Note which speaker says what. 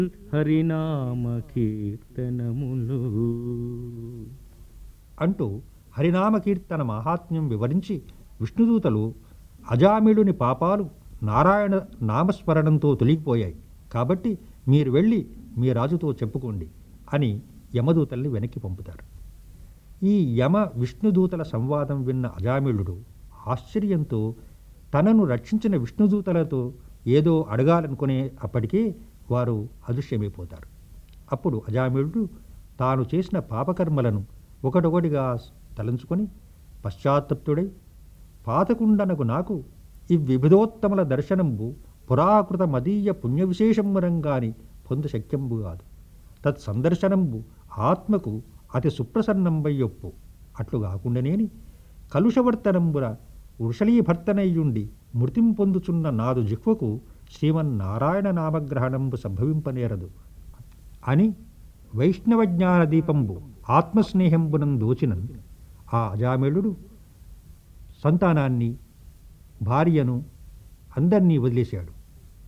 Speaker 1: హరినామ కీర్తనములు
Speaker 2: అంటూ హరినామ కీర్తన మహాత్మ్యం వివరించి విష్ణుదూతలు అజామిళుని పాపాలు నారాయణ నామస్మరణంతో తొలగిపోయాయి కాబట్టి మీరు వెళ్ళి మీ రాజుతో చెప్పుకోండి అని యమదూతల్ని వెనక్కి పంపుతారు ఈ యమ విష్ణుదూతల సంవాదం విన్న అజామిళుడు ఆశ్చర్యంతో తనను రక్షించిన విష్ణుదూతలతో ఏదో అడగాలనుకునే అప్పటికే వారు అదృశ్యమైపోతారు అప్పుడు అజామిళుడు తాను చేసిన పాపకర్మలను ఒకటొకటిగా తలంచుకొని పశ్చాత్తప్తుడై పాతకుండనకు నాకు ఈ వివిధోత్తముల దర్శనంబు పురాకృత మదీయ పుణ్య విశేషంబరంగాని పొంద శక్యంబు కాదు తత్ సందర్శనంబు ఆత్మకు అతి సుప్రసన్నంబయ్యొప్పు అట్లు కాకుండానేని కలుషవర్తనంబున వృషలీభర్తనయ్యుండి మృతిం పొందుచున్న నాదు జిహ్వకు శ్రీమన్నారాయణ నామగ్రహణంబు సంభవింపనేరదు అని వైష్ణవ జ్ఞాన దీపంబు ఆత్మస్నేహంబునం దోచినన్ ఆ అజామిళుడు సంతానాన్ని భార్యను అందరినీ వదిలేశాడు